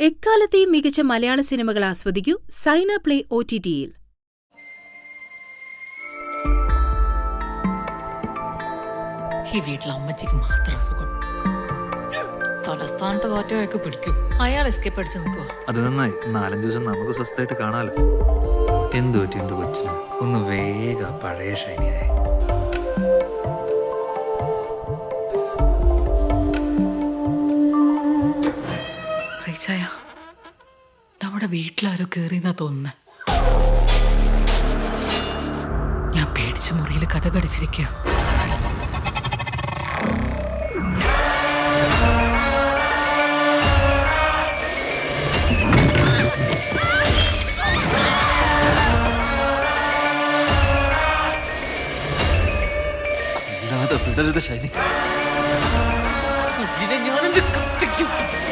എക്കാലത്തെയും മികച്ച മലയാള സിനിമകൾ ആസ്വദിക്കൂ സൈന പ്ലേ ഒ ടി ടിയിൽ ഈ വീട്ടിൽ അമ്മച്ചിക്ക് മാത്രം അസുഖം തലസ്ഥാനത്ത് കാറ്റൊക്കെ പിടിക്കും അയാൾ എസ്കേപ്പ് അടിച്ച് നിൽക്കുക അത് നന്നായി നാലഞ്ച് ദിവസം നമുക്ക് സ്വസ്ഥമായിട്ട് കാണാലോ എന്തു പറ്റിയുണ്ട് കൊച്ചിന് ഒന്ന് വേഗ പഴയ ശൈലിയായി റീച്ചായ നമ്മുടെ വീട്ടിലാരോ കേറിയെന്നാ തോന്നുന്നത് ഞാൻ പേടിച്ച് മുറിയിൽ കഥ കടിച്ചിരിക്കുക ഇല്ലാതെ വിടരുത് ശൈലി ഇതിനെ ഞാനെന്ത് കത്തിക്കും